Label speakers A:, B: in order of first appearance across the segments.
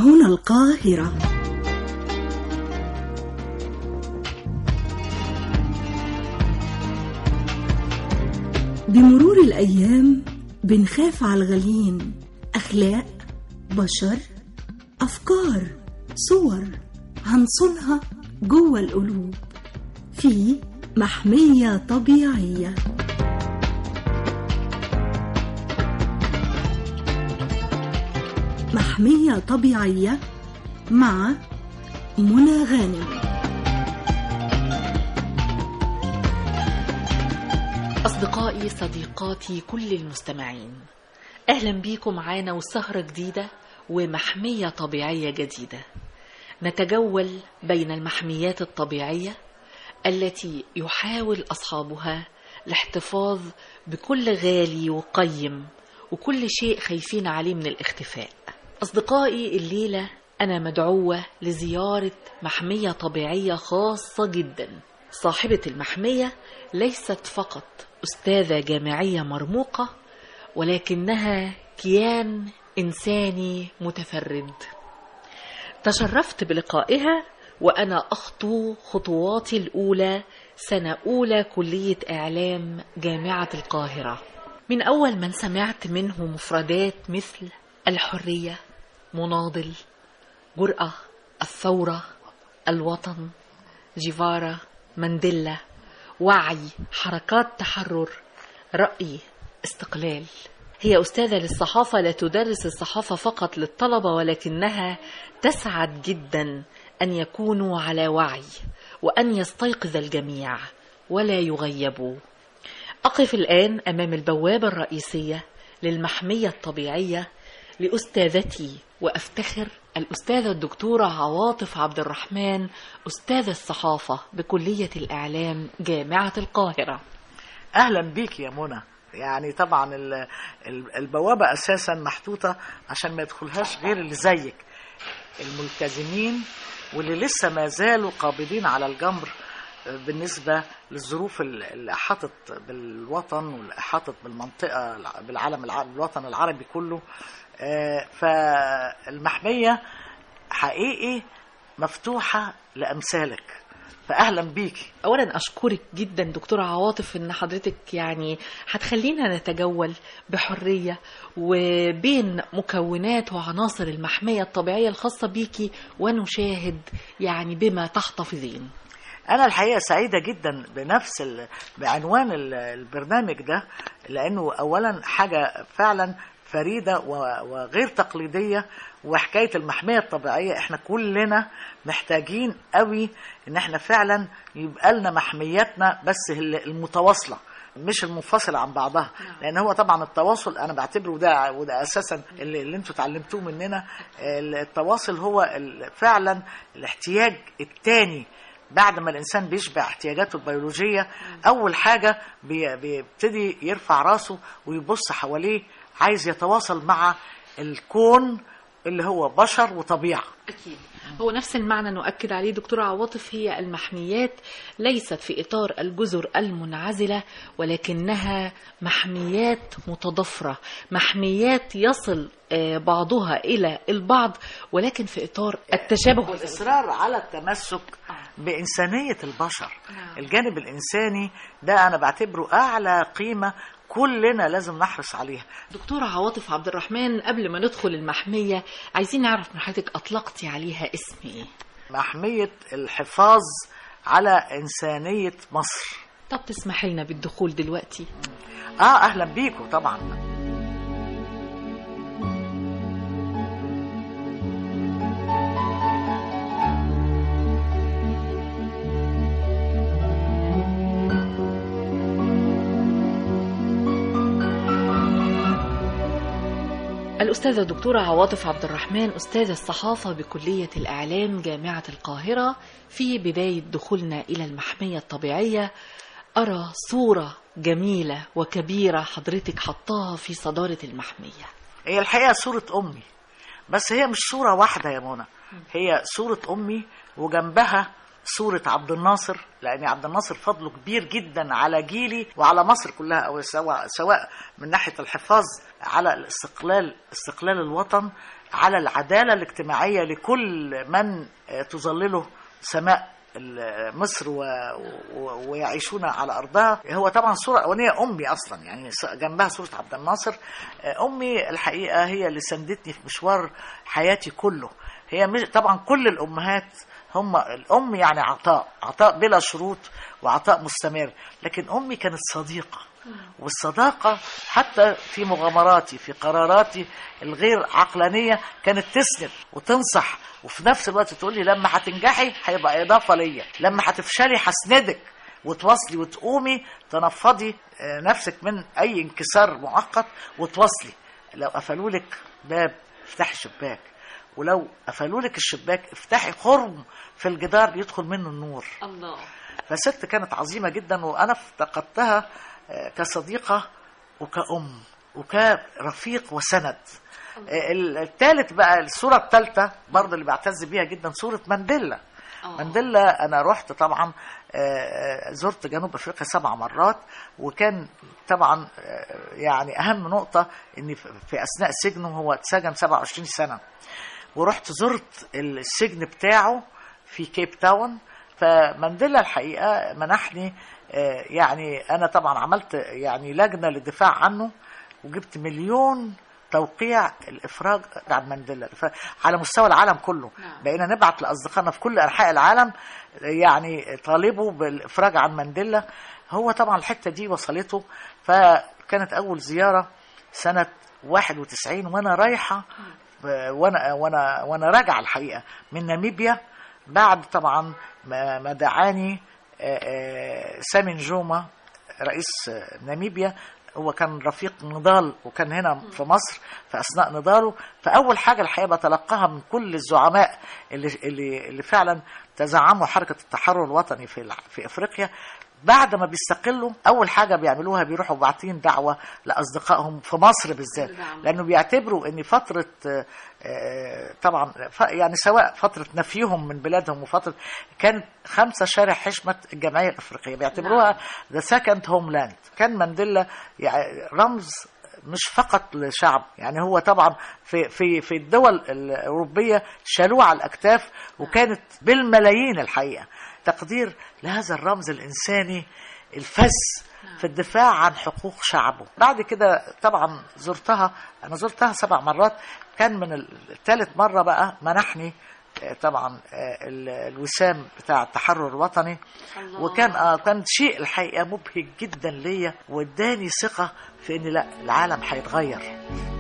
A: هنا القاهرة بمرور الأيام بنخاف على الغاليين أخلاق بشر أفكار صور هنصونها جوه القلوب في محمية طبيعية محمية طبيعية مع منى غانم
B: أصدقائي صديقاتي كل المستمعين أهلا بيكم معانا وسهرة جديدة ومحمية طبيعية جديدة نتجول بين المحميات الطبيعية التي يحاول أصحابها الاحتفاظ بكل غالي وقيم وكل شيء خايفين عليه من الاختفاء أصدقائي الليلة أنا مدعوة لزيارة محمية طبيعية خاصة جدا صاحبة المحمية ليست فقط أستاذة جامعية مرموقة ولكنها كيان إنساني متفرد تشرفت بلقائها وأنا أخطو خطواتي الأولى سنة أولى كلية إعلام جامعة القاهرة من أول من سمعت منه مفردات مثل الحرية مناضل جرأة الثورة الوطن جيفارا مانديلا وعي حركات تحرر رأي استقلال هي أستاذة للصحافة لا تدرس الصحافة فقط للطلبة ولكنها تسعد جدا أن يكونوا على وعي وأن يستيقظ الجميع ولا يغيبوا أقف الآن أمام البوابة الرئيسية للمحمية الطبيعية لأستاذتي وأفتخر الأستاذة الدكتورة عواطف عبد الرحمن أستاذ الصحافة بكلية الإعلام جامعة القاهرة
C: اهلا بيك يا منى يعني طبعا ال- ال- البوابه اساسا محطوطه عشان ما يدخلهاش غير اللي زيك الملتزمين واللي لسه ما زالوا قابضين على الجمر بالنسبة للظروف ال- اللي أحاطت بالوطن واللي أحاطت بالمنطقة الع- بالعالم الع- الوطن العربي كله آه، فالمحمية حقيقي مفتوحة لأمثالك فأهلا بيكي
B: أولا أشكرك جدا دكتورة عواطف إن حضرتك يعني هتخلينا نتجول بحرية وبين مكونات وعناصر المحمية الطبيعية الخاصة بيكي ونشاهد يعني بما تحتفظين
C: انا الحقيقه سعيده جدا بنفس ال... بعنوان ال- البرنامج ده لانه اولا حاجه فعلا فريده و... وغير تقليديه وحكايه المحميه الطبيعيه احنا كلنا محتاجين قوي ان احنا فعلا يبقى لنا محمياتنا بس ال- المتواصله مش المنفصلة عن بعضها لأن هو طبعا التواصل أنا بعتبره ده وده أساسا اللي, اللي أنتوا اتعلمتوه مننا التواصل هو ال- فعلا الاحتياج التاني بعد ما الانسان بيشبع احتياجاته البيولوجيه اول حاجه بي- بيبتدي يرفع راسه ويبص حواليه عايز يتواصل مع الكون اللي هو بشر وطبيعه
B: أكيد هو نفس المعنى نؤكد عليه دكتورة عواطف هي المحميات ليست في إطار الجزر المنعزلة ولكنها محميات متضافرة محميات يصل آه، بعضها إلى البعض ولكن في إطار التشابه
C: والاصرار على التمسك بانسانيه البشر
B: نعم.
C: الجانب الانساني ده انا بعتبره اعلى قيمه كلنا لازم نحرص عليها
B: دكتورة عواطف عبد الرحمن قبل ما ندخل المحمية عايزين نعرف من حضرتك أطلقتي عليها اسم إيه
C: محميه الحفاظ على انسانيه مصر
B: طب تسمحي لنا بالدخول دلوقتي
C: اه اهلا بيكم طبعا
B: الأستاذة الدكتورة عواطف عبد الرحمن أستاذ الصحافة بكلية الإعلام جامعة القاهرة في بداية دخولنا إلى المحمية الطبيعية أرى صورة جميلة وكبيرة حضرتك حطاها في صدارة المحمية
C: هي الحقيقه صوره امي بس هي مش صوره واحده يا منى هي صوره امي وجنبها صورة عبد الناصر لأن عبد الناصر فضله كبير جدا على جيلي وعلى مصر كلها أو سواء سواء من ناحية الحفاظ على الاستقلال استقلال الوطن على العدالة الاجتماعية لكل من آه، تظلله سماء ال- مصر و... و... ويعيشون على ارضها هو طبعا صوره اولانيه امي اصلا يعني س- جنبها صوره عبد الناصر آه، امي الحقيقه هي اللي سندتني في مشوار حياتي كله هي مش طبعا كل الامهات هم الام يعني عطاء عطاء بلا شروط وعطاء مستمر لكن امي كانت صديقه والصداقه حتى في مغامراتي في قراراتي الغير عقلانيه كانت تسند وتنصح وفي نفس الوقت تقول لي لما هتنجحي هيبقى اضافه ليا لما هتفشلي هسندك وتواصلي وتقومي تنفضي آه، نفسك من اي انكسار مؤقت وتواصلي لو قفلوا لك باب افتحي شباك ولو قفلوا لك الشباك افتحي خرم في الجدار يدخل منه النور
B: الله
C: فست كانت عظيمة جدا وأنا افتقدتها آه، كصديقة وكأم وكرفيق وسند آه، الثالث بقى الصورة الثالثة برضه اللي بعتز بيها جدا صورة مانديلا مانديلا أنا رحت طبعا آه، آه، زرت جنوب أفريقيا سبع مرات وكان طبعا آه، يعني أهم نقطة إن في في أثناء سجنه هو اتسجن 27 سنة ورحت زرت السجن بتاعه في كيب تاون فمانديلا الحقيقه منحني آه، يعني انا طبعا عملت يعني لجنه للدفاع عنه وجبت مليون توقيع الافراج عن مانديلا الإفراج على مستوى العالم كله
B: نعم.
C: بقينا نبعت لاصدقائنا في كل انحاء العالم يعني طالبوا بالافراج عن مانديلا هو طبعا الحته دي وصلته فكانت اول زياره سنه 91 وانا رايحه وانا وانا وانا راجعه الحقيقه من ناميبيا بعد طبعا ما ما دعاني آه، آه، سامي نجوما رئيس آه، ناميبيا هو كان رفيق نضال وكان هنا في مصر في اثناء نضاله فاول حاجه الحقيقه بتلقاها من كل الزعماء اللي اللي اللي فعلا تزعموا حركه التحرر الوطني في الع- في افريقيا بعد ما بيستقلوا اول حاجه بيعملوها بيروحوا باعتين دعوه لاصدقائهم في مصر بالذات
B: نعم.
C: لانه بيعتبروا ان فتره آه، آه، طبعا ف- يعني سواء فتره نفيهم من بلادهم وفتره كانت خمسه شارع حشمه الجمعيه الافريقيه بيعتبروها ذا سكند هوم لاند كان مانديلا يعني رمز مش فقط لشعب يعني هو طبعا في في في الدول الاوروبيه شالوه على الاكتاف وكانت بالملايين الحقيقه تقدير لهذا الرمز الانساني الفذ في الدفاع عن حقوق شعبه بعد كده طبعا زرتها انا زرتها سبع مرات كان من الثالث مره بقى منحني آه، طبعا آه، ال- الوسام بتاع التحرر الوطني
B: الله.
C: وكان اه كان شيء الحقيقه مبهج جدا ليا واداني ثقه في ان لا العالم هيتغير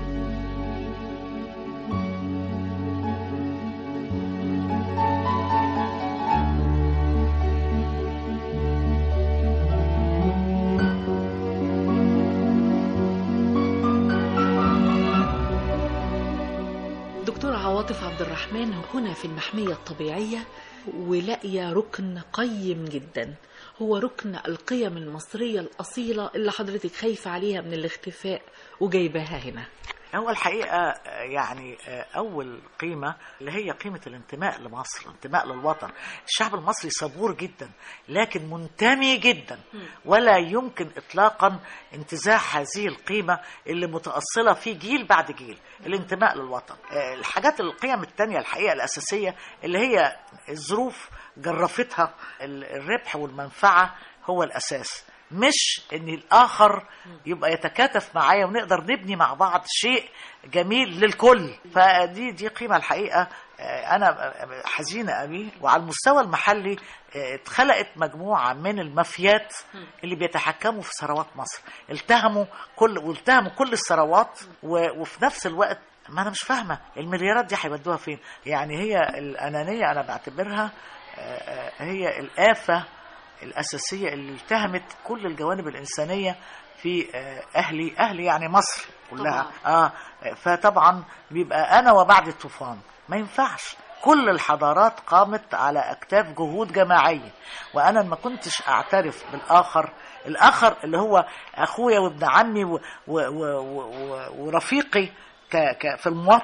B: دكتور عواطف عبد الرحمن هنا في المحمية الطبيعية ولاقية ركن قيم جدا هو ركن القيم المصرية الأصيلة اللي حضرتك خايفة عليها من الاختفاء وجايباها هنا
C: هو الحقيقة آه، يعني آه، أول قيمة اللي هي قيمة الانتماء لمصر الانتماء للوطن الشعب المصري صبور جدا لكن منتمي جدا ولا يمكن إطلاقا انتزاع هذه القيمة اللي متأصلة في جيل بعد جيل الانتماء للوطن آه، الحاجات القيم التانية الحقيقة الأساسية اللي هي الظروف جرفتها ال- الربح والمنفعة هو الأساس مش ان الاخر يبقى يتكاتف معايا ونقدر نبني مع بعض شيء جميل للكل فدي دي قيمه الحقيقه آه، انا حزينه قوي وعلى المستوى المحلي آه، اتخلقت مجموعه من المافيات اللي بيتحكموا في ثروات مصر التهموا كل والتهموا كل الثروات و- وفي نفس الوقت ما انا مش فاهمه المليارات دي هيودوها فين يعني هي الانانيه انا بعتبرها آه، آه، هي الافه الأساسية اللي التهمت كل الجوانب الإنسانية في آه، أهلي أهلي يعني مصر كلها آه فطبعا بيبقى أنا وبعد الطوفان ما ينفعش كل الحضارات قامت على أكتاف جهود جماعية وأنا ما كنتش أعترف بالآخر الآخر اللي هو أخويا وابن عمي و و و و و ورفيقي ك ك في المواطنة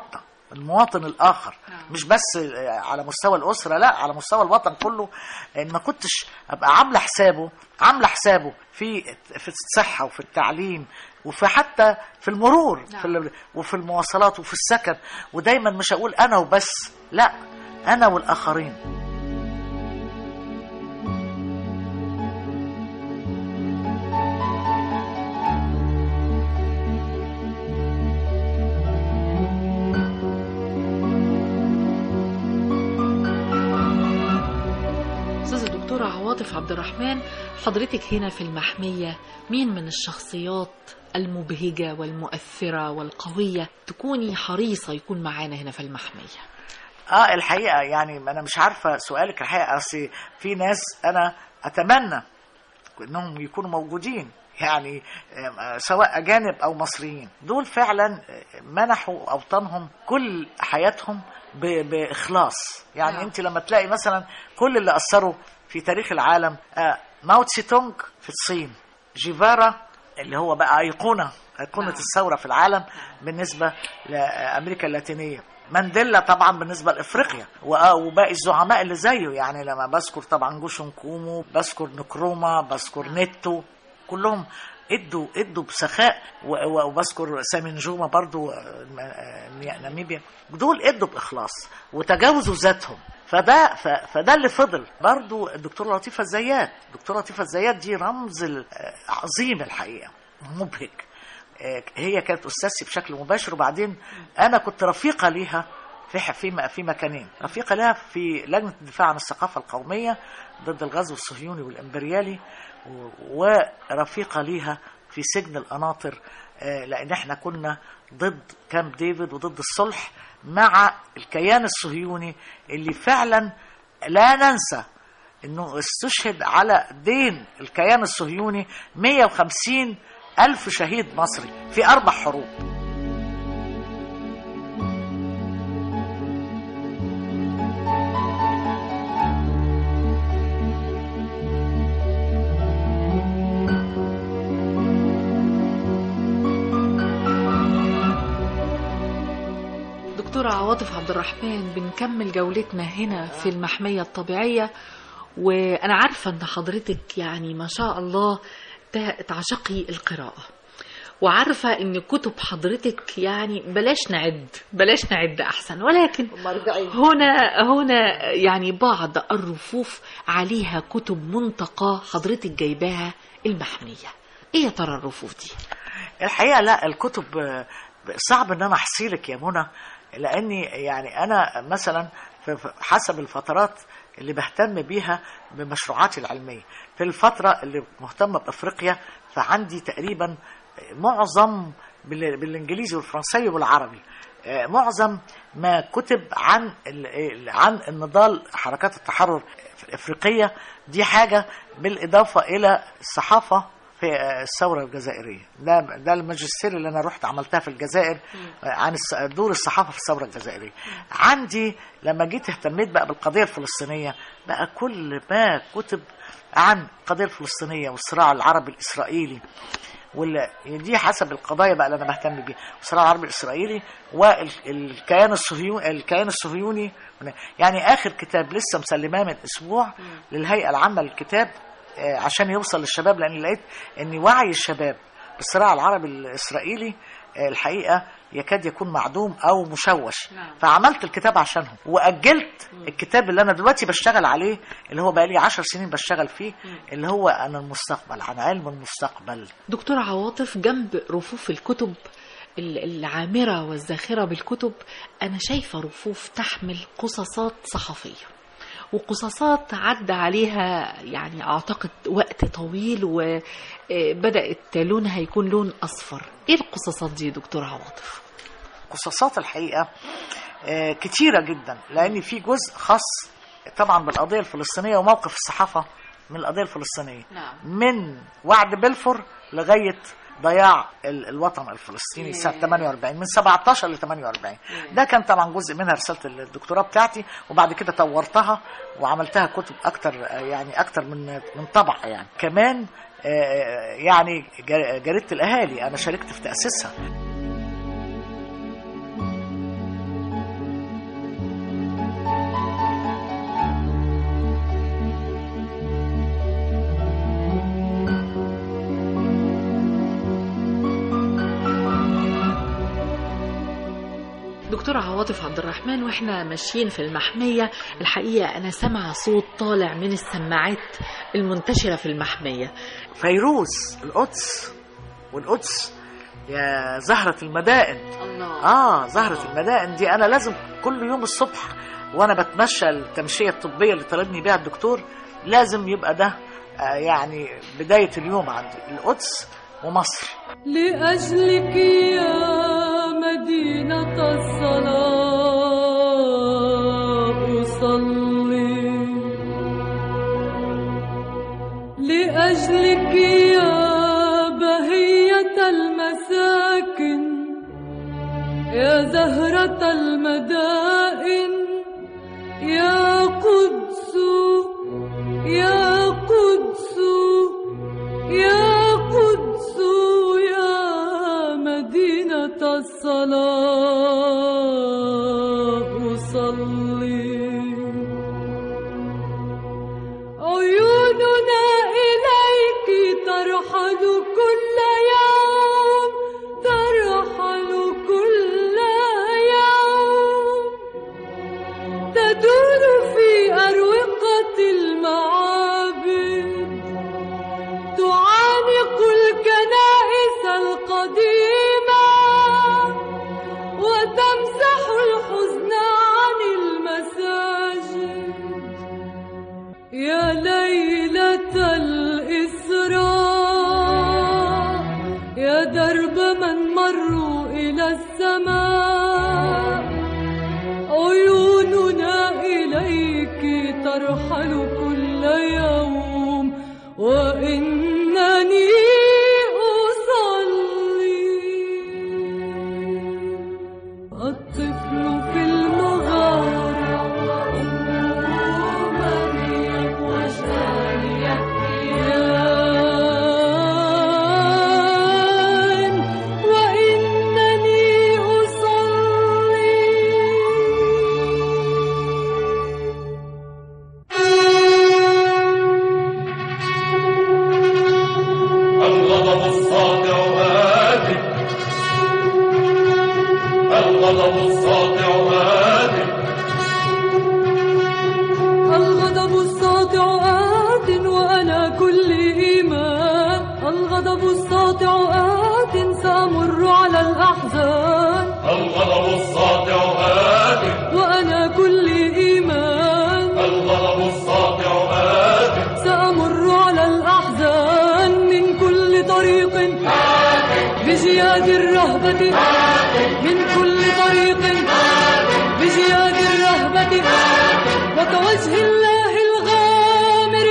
C: المواطن الاخر
B: نعم.
C: مش بس على مستوى الاسره لا على مستوى الوطن كله ان ما كنتش ابقى عامله حسابه عامله حسابه في في الصحه وفي التعليم وفي حتى في المرور
B: نعم.
C: في ال- وفي المواصلات وفي السكن ودايما مش هقول انا وبس لا انا والاخرين
B: أستاذة الدكتورة عواطف عبد الرحمن حضرتك هنا في المحمية مين من الشخصيات المبهجة والمؤثرة والقوية تكوني حريصة يكون معانا هنا في المحمية
C: اه الحقيقه يعني انا مش عارفه سؤالك الحقيقه اصل في ناس انا اتمنى انهم يكونوا موجودين يعني آه، سواء اجانب او مصريين دول فعلا آه، منحوا اوطانهم كل حياتهم ب- باخلاص يعني
B: نعم.
C: انت لما تلاقي مثلا كل اللي اثروا في تاريخ العالم آه، ماو تسي تونج في الصين جيفارا اللي هو بقى ايقونه ايقونه
B: نعم.
C: الثوره في العالم بالنسبه لامريكا اللاتينيه مانديلا طبعا بالنسبه لافريقيا وآه وباقي الزعماء اللي زيه يعني لما بذكر طبعا جوشن كومو بذكر نكروما بذكر نيتو كلهم ادوا ادوا بسخاء و- و- وبذكر سامي نجومه برضو آه، آه، ناميبيا دول ادوا باخلاص وتجاوزوا ذاتهم فده ف- فده اللي فضل برضو الدكتوره لطيفه الزيات الدكتوره لطيفه الزيات دي رمز ال- آه، عظيم الحقيقه مبهج آه، هي كانت استاذتي بشكل مباشر وبعدين انا كنت رفيقه ليها في ح- في م- في مكانين رفيقه لها في لجنه الدفاع عن الثقافه القوميه ضد الغزو الصهيوني والامبريالي و- ورفيقه ليها في سجن القناطر آه، لان احنا كنا ضد كامب ديفيد وضد الصلح مع الكيان الصهيوني اللي فعلا لا ننسى انه استشهد على دين الكيان الصهيوني 150 ألف شهيد مصري في أربع حروب
B: دكتورة عواطف عبد الرحمن بنكمل جولتنا هنا في المحمية الطبيعية وأنا عارفة أن حضرتك يعني ما شاء الله ت- تعشقي القراءة وعارفة أن كتب حضرتك يعني بلاش نعد بلاش نعد أحسن ولكن هنا هنا يعني بعض الرفوف عليها كتب منتقى حضرتك جايباها المحمية ايه يا ترى الرفوف دي
C: الحقيقة لا الكتب آه، صعب ان انا احصيلك يا منى لاني يعني انا مثلا في في- حسب الفترات اللي بهتم بيها بمشروعاتي العلمية في الفترة اللي مهتمة بافريقيا فعندي تقريبا معظم بال- بالانجليزي والفرنسي والعربي آه، معظم ما كتب عن ال- ال- عن النضال حركات التحرر الافريقيه دي حاجه بالاضافه الى الصحافه في آه، الثوره الجزائريه ده ده الماجستير اللي انا رحت عملتها في الجزائر آه، عن الس- دور الصحافه في الثوره الجزائريه عندي لما جيت اهتميت بقى بالقضيه الفلسطينيه بقى كل ما كتب عن القضيه الفلسطينيه والصراع العربي الاسرائيلي ولا دي حسب القضايا بقى اللي انا بهتم بيها الصراع العربي الاسرائيلي والكيان الصهيوني الكيان الصهيوني يعني اخر كتاب لسه مسلماه من اسبوع للهيئه العامه للكتاب آه، عشان يوصل للشباب لان لقيت ان وعي الشباب بالصراع العربي الاسرائيلي آه، الحقيقه يكاد يكون معدوم او مشوش
B: نعم.
C: فعملت الكتاب عشانهم واجلت الكتاب اللي انا دلوقتي بشتغل عليه اللي هو بقالي عشر سنين بشتغل فيه اللي هو عن المستقبل عن علم المستقبل
B: دكتور عواطف جنب رفوف الكتب ال- العامرة والزاخرة بالكتب أنا شايفة رفوف تحمل قصصات صحفية وقصصات عدى عليها يعني أعتقد وقت طويل وبدأت لونها يكون لون أصفر إيه القصصات دي دكتور عواطف؟
C: قصصات الحقيقه آه، كتيره جدا لان في جزء خاص طبعا بالقضيه الفلسطينيه وموقف الصحافه من القضيه الفلسطينيه
B: نعم.
C: من وعد بلفور لغايه ضياع ال- الوطن الفلسطيني سنه 48 من 17 ل 48 ده كان طبعا جزء منها رساله الدكتوراه بتاعتي وبعد كده طورتها وعملتها كتب اكتر آه، يعني اكتر من من طبع يعني كمان آه، يعني جر- جريده الاهالي انا شاركت في تاسيسها
B: دكتور عواطف عبد الرحمن واحنا ماشيين في المحمية الحقيقة أنا سامعة صوت طالع من السماعات المنتشرة في المحمية
C: فيروز القدس والقدس يا زهرة المدائن
B: الله
C: اه زهرة المدائن دي انا لازم كل يوم الصبح وانا بتمشى التمشية الطبية اللي طلبني بيها الدكتور لازم يبقى ده آه يعني بداية اليوم عندي القدس ومصر
D: لأجلك يا مدينة الصلاة أصلي لأجلك يا بهية المساكن يا زهرة المدائن يا قدس يا قدس يا قدس يا مدينة الصلاة أصلي عيوننا إليك ترحل كل يوم ترحل كل يوم تدور في أروقة المعابد تعانق الكنائس القديمة وتمسح الحزن عن المساجد يا ليلة الإسراء يا درب من مروا إلى السماء عيوننا إليك ترحل كل يوم وإنني أصلي الطفل في المغارة وأمه مريم وشانية وإنني
E: الغضب الساطع هادئ الغضب الساطع هادئ
D: الغضب الساطع آت وأنا كل إيمان الغضب الساطع آت سأمر على الأحزان
E: الغضب الساطع هادئ
D: وأنا كل إيمان
E: الغضب الساطع هادئ
D: سأمر على الأحزان من كل طريق بزياد الرهبة من كل طريق بزياد الرهبة وكوجه الله الغامر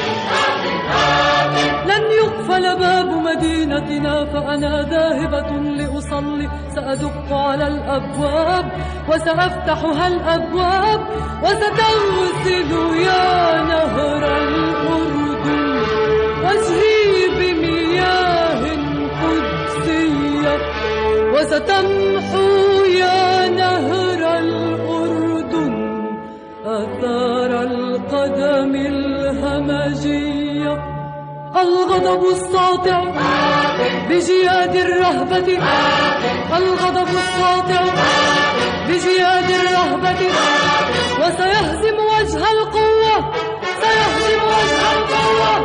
D: لن يقفل باب مدينتنا فأنا ذاهبة لأصلي سأدق على الأبواب وسأفتحها الأبواب وستغسل يا نهر الأردن وجهي بمياه قدسية وستمحو يا نهر الأردن آثار القدم الهمجية الغضب الساطع بزياد الرهبة الغضب الساطع بزياد الرهبة وسيهزم وجه القوة سيهزم وجه القوة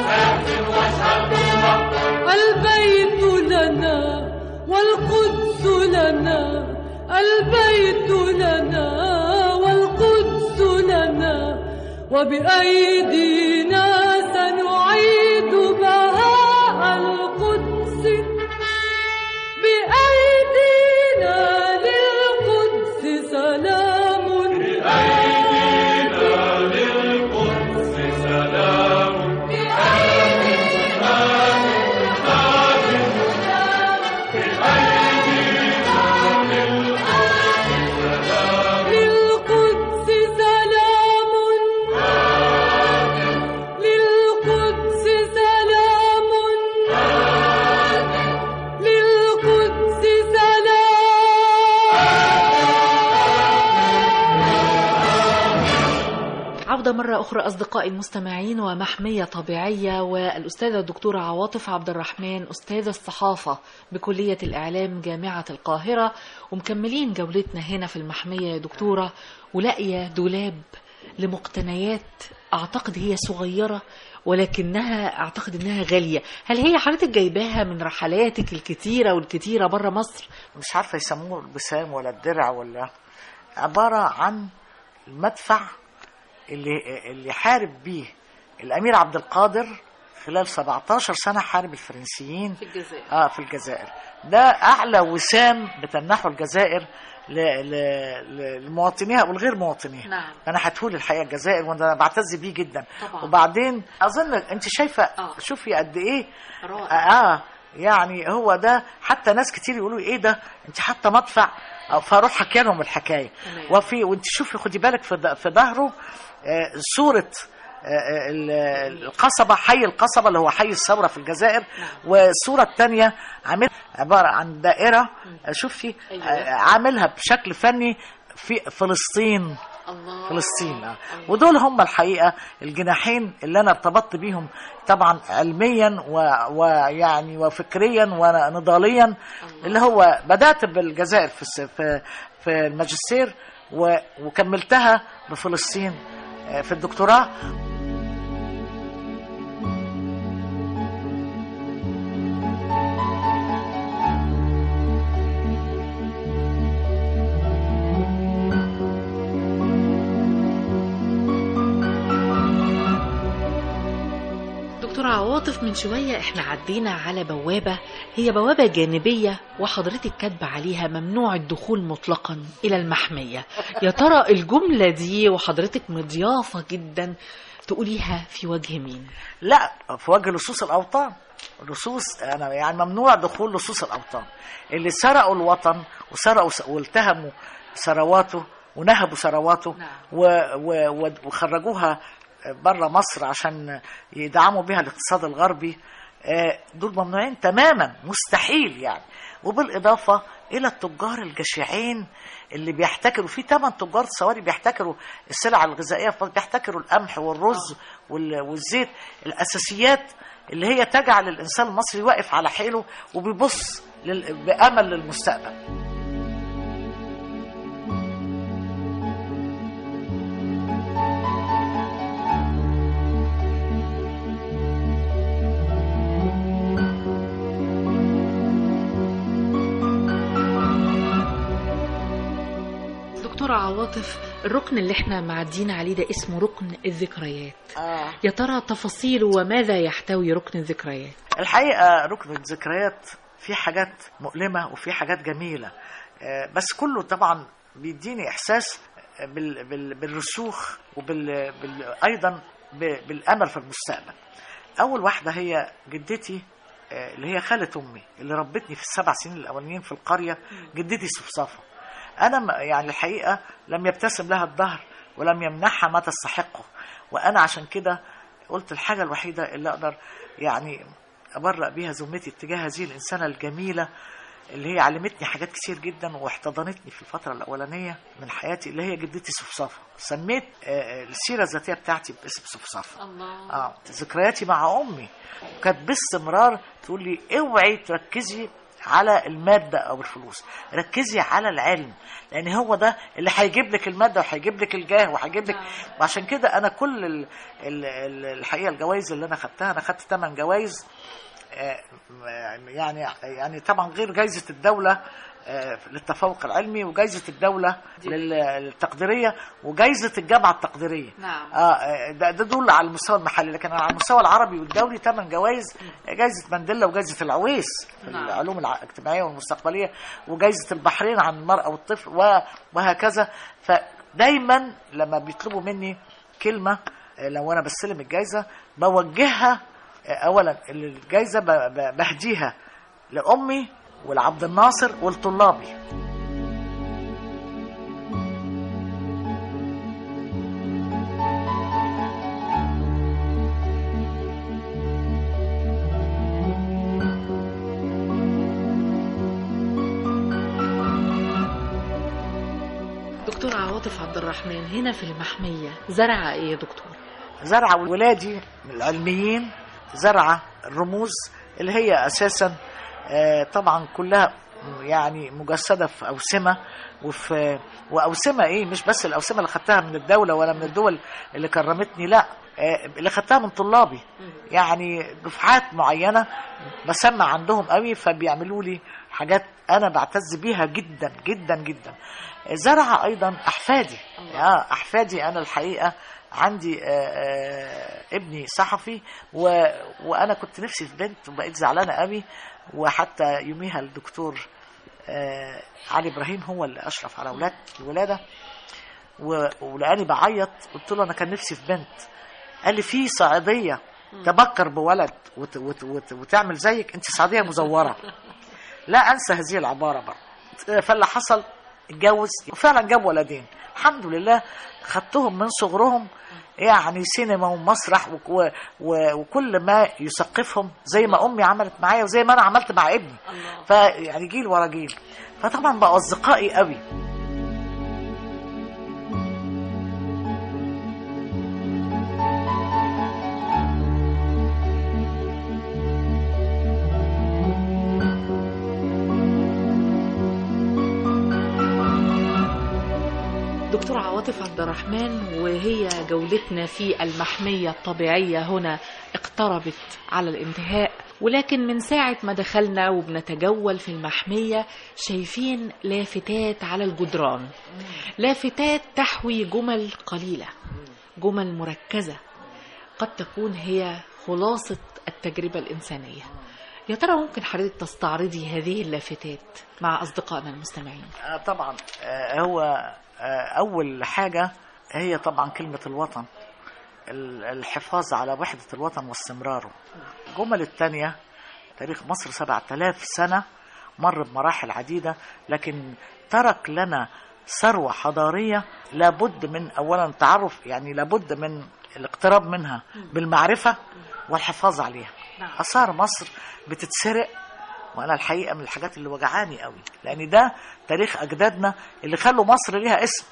D: البيت لنا والقدس لنا البيت لنا والقدس لنا وبأيدينا سنعيد بهاء القدس بأيدينا للقدس سلام
E: بأيدينا للقدس سلام
D: للقدس سلام
B: عودة مرة أخرى أصدقائي المستمعين ومحمية طبيعية والأستاذة الدكتورة عواطف عبد الرحمن أستاذة الصحافة بكلية الإعلام جامعة القاهرة ومكملين جولتنا هنا في المحمية يا دكتورة ولاقية دولاب لمقتنيات أعتقد هي صغيرة ولكنها أعتقد إنها غالية هل هي حضرتك جايباها من رحلاتك الكتيرة والكتيرة بره مصر؟
C: مش عارفه يسموه البسام ولا الدرع ولا عباره عن المدفع اللي اللي حارب بيه الامير عبد القادر خلال 17 سنه حارب الفرنسيين
B: في الجزائر
C: اه في الجزائر ده اعلى وسام بتمنحه الجزائر ل- ل- ل- لمواطنيها والغير مواطنيها
B: نعم.
C: انا هتقول الحقيقه الجزائر وانا بعتز بيه جدا
B: طبعا.
C: وبعدين اظن انت شايفه
B: آه.
C: شوفي قد ايه
B: رائع
C: اه يعني هو ده حتى ناس كتير يقولوا ايه ده انت حاطه مدفع أو فاروح حكي لهم الحكايه
B: تمام.
C: وفي وانت شوفي خدي بالك في ظ- في ظهره آه، صوره آه، ال- القصبة حي القصبة اللي هو حي الثورة في الجزائر والصورة الثانية عامل عبارة عن دائرة آه، شوفي
B: أيوة.
C: آه، عاملها بشكل فني في فلسطين
B: الله
C: فلسطين آه.
B: الله.
C: ودول هم الحقيقه الجناحين اللي انا ارتبطت بيهم طبعا علميا و- ويعني وفكريا ونضاليا اللي هو بدات بالجزائر في الس- في في الماجستير و- وكملتها بفلسطين آه، في الدكتوراه
B: دكتورة عواطف من شوية احنا عدينا على بوابة هي بوابة جانبية وحضرتك كاتبة عليها ممنوع الدخول مطلقا إلى المحمية يا ترى الجملة دي وحضرتك مضيافة جدا تقوليها في وجه مين
C: لا في وجه لصوص الاوطان لصوص انا يعني ممنوع دخول لصوص الاوطان اللي سرقوا الوطن وسرقوا والتهموا ثرواته ونهبوا ثرواته
B: نعم.
C: و و و وخرجوها بره مصر عشان يدعموا بها الاقتصاد الغربي آه، دول ممنوعين تماما مستحيل يعني وبالاضافه الى التجار الجشعين اللي بيحتكروا في ثمان تجار صواري بيحتكروا السلع الغذائيه بيحتكروا القمح والرز وال- والزيت الاساسيات اللي هي تجعل الانسان المصري واقف على حيله وبيبص لل... بامل للمستقبل
B: دكتورة عواطف الركن اللي احنا معديين عليه ده اسمه ركن الذكريات
C: آه.
B: يا ترى تفاصيله وماذا يحتوي ركن الذكريات
C: الحقيقه ركن الذكريات في حاجات مؤلمه وفي حاجات جميله آه، بس كله طبعا بيديني احساس بال... بال... بالرسوخ وبال بال... ايضا ب... بالامل في المستقبل اول واحده هي جدتي آه، اللي هي خاله امي اللي ربتني في السبع سنين الاولانيين في القريه جدتي صفصافه انا م- يعني الحقيقه لم يبتسم لها الدهر ولم يمنحها ما تستحقه وانا عشان كده قلت الحاجه الوحيده اللي اقدر يعني ابرأ بيها ذمتي اتجاه هذه الانسانه الجميله اللي هي علمتني حاجات كتير جدا واحتضنتني في الفتره الاولانيه من حياتي اللي هي جدتي صفصافه سميت آه، السيره الذاتيه بتاعتي باسم صفصافه
B: الله
C: اه ذكرياتي مع امي كانت باستمرار تقول لي اوعي تركزي على الماده او الفلوس ركزي على العلم لان هو ده اللي هيجيب لك الماده وهيجيب لك الجاه وهيجيب لك وعشان كده انا كل ال- ال- ال- الحقيقه الجوائز اللي انا خدتها انا خدت 8 جوائز آه، يعني يعني طبعا غير جائزه الدوله آه، للتفوق العلمي وجائزه الدوله لل- للتقديريه وجائزه الجامعه التقديريه
B: نعم.
C: اه ده, ده دول على المستوى المحلي لكن على المستوى العربي والدولي ثمان جوائز جائزه مانديلا وجائزه العويس في
B: نعم.
C: العلوم الع- الاجتماعيه والمستقبليه وجائزه البحرين عن المراه والطفل و- وهكذا فدايما لما بيطلبوا مني كلمه آه، لو انا بستلم الجائزه بوجهها آه، اولا الجائزه ب- ب- بهديها لامي ولعبد الناصر ولطلابي
B: دكتور عواطف عواطف عبد الرحمن هنا في المحمية زرع ايه يا دكتور
C: زرع ولادي العلميين زرع الرموز اللي هي اساسا آه، طبعا كلها يعني مجسده في اوسمه وفي واوسمه ايه مش بس الاوسمه اللي خدتها من الدوله ولا من الدول اللي كرمتني لا آه، اللي خدتها من طلابي يعني دفعات معينه بسمع عندهم قوي فبيعملوا لي حاجات انا بعتز بيها جدا جدا جدا زرع ايضا احفادي آه احفادي انا الحقيقه عندي آه، آه، ابني صحفي و... وانا كنت نفسي في بنت وبقيت زعلانه قوي وحتى يوميها الدكتور آه، علي ابراهيم هو اللي اشرف على اولاد الولاده و... ولقاني بعيط قلت له انا كان نفسي في بنت قال لي في صعيديه تبكر بولد وت... وت... وت... وتعمل زيك انت صعيديه مزوره لا انسى هذه العباره برضه فاللي حصل اتجوز وفعلا جاب ولدين الحمد لله خدتهم من صغرهم يعني سينما ومسرح وك- و... و... وكل ما يثقفهم زي ما امي عملت معايا وزي ما انا عملت مع ابني فيعني جيل ورا جيل فطبعا بقوا اصدقائي قوي
B: دكتور عواطف عبد الرحمن وهي جولتنا في المحمية الطبيعية هنا اقتربت على الانتهاء ولكن من ساعة ما دخلنا وبنتجول في المحمية شايفين لافتات على الجدران لافتات تحوي جمل قليلة جمل مركزة قد تكون هي خلاصة التجربة الإنسانية يا ترى ممكن حضرتك تستعرضي هذه اللافتات مع أصدقائنا المستمعين
C: آه طبعا آه هو آه أول حاجة هي طبعا كلمة الوطن ال- الحفاظ على وحدة الوطن واستمراره الجمل الثانية تاريخ مصر 7000 سنة مر بمراحل عديدة لكن ترك لنا ثروة حضارية لابد من أولا تعرف يعني لابد من الاقتراب منها بالمعرفة والحفاظ عليها
B: نعم.
C: آثار مصر بتتسرق وانا الحقيقه من الحاجات اللي وجعاني قوي لان ده تاريخ اجدادنا اللي خلوا مصر ليها اسم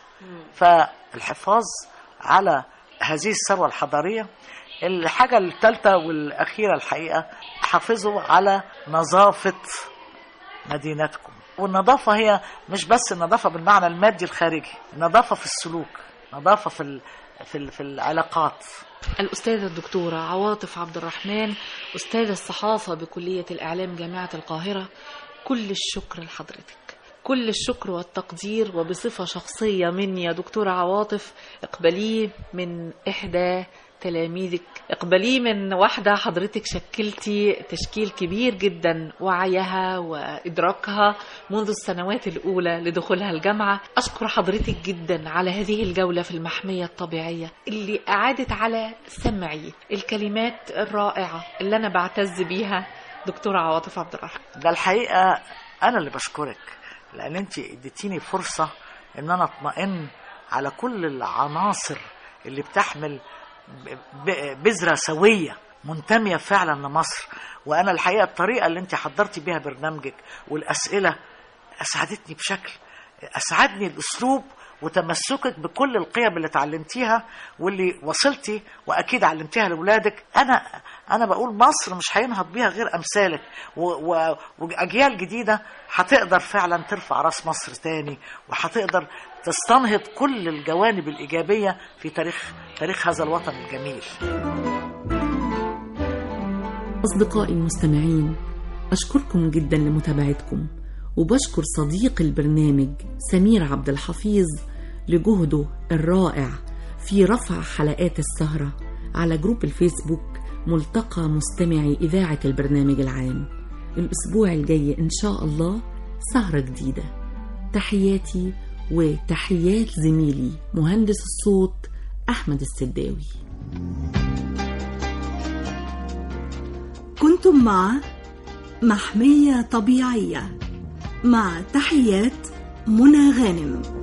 C: فالحفاظ على هذه الثروه الحضاريه الحاجه الثالثه والاخيره الحقيقه حافظوا على نظافه مدينتكم والنظافه هي مش بس النظافه بالمعنى المادي الخارجي النظافه في السلوك نظافه في ال- في ال- في العلاقات
B: الأستاذة الدكتورة عواطف عبد الرحمن أستاذ الصحافة بكلية الإعلام جامعة القاهرة كل الشكر لحضرتك كل الشكر والتقدير وبصفة شخصية مني يا دكتورة عواطف اقبليه من إحدى تلاميذك اقبليه من واحدة حضرتك شكلتي تشكيل كبير جدا وعيها وإدراكها منذ السنوات الأولى لدخولها الجامعة أشكر حضرتك جدا على هذه الجولة في المحمية الطبيعية اللي أعادت على سمعي الكلمات الرائعة اللي أنا بعتز بيها دكتورة عواطف عبد الرحمن
C: ده الحقيقه انا اللي بشكرك لان انت اديتيني فرصه ان انا اطمئن على كل العناصر اللي بتحمل ب- ب- بذره سويه منتميه فعلا لمصر وانا الحقيقه الطريقه اللي انت حضرتي بيها برنامجك والاسئله اسعدتني بشكل اسعدني الاسلوب وتمسكك بكل القيم اللي اتعلمتيها واللي وصلتي واكيد علمتيها لاولادك انا انا بقول مصر مش هينهض بيها غير امثالك و- و- واجيال جديده هتقدر فعلا ترفع راس مصر تاني وهتقدر تستنهض كل الجوانب الايجابيه في تاريخ تاريخ هذا الوطن الجميل
F: أصدقائي المستمعين أشكركم جدا لمتابعتكم وبشكر صديق البرنامج سمير عبد الحفيظ لجهده الرائع في رفع حلقات السهرة على جروب الفيسبوك ملتقى مستمعي إذاعة البرنامج العام الأسبوع الجاي إن شاء الله سهرة جديدة تحياتي وتحيات زميلي مهندس الصوت أحمد السداوي
A: كنتم مع محمية طبيعية مع تحيات منى غانم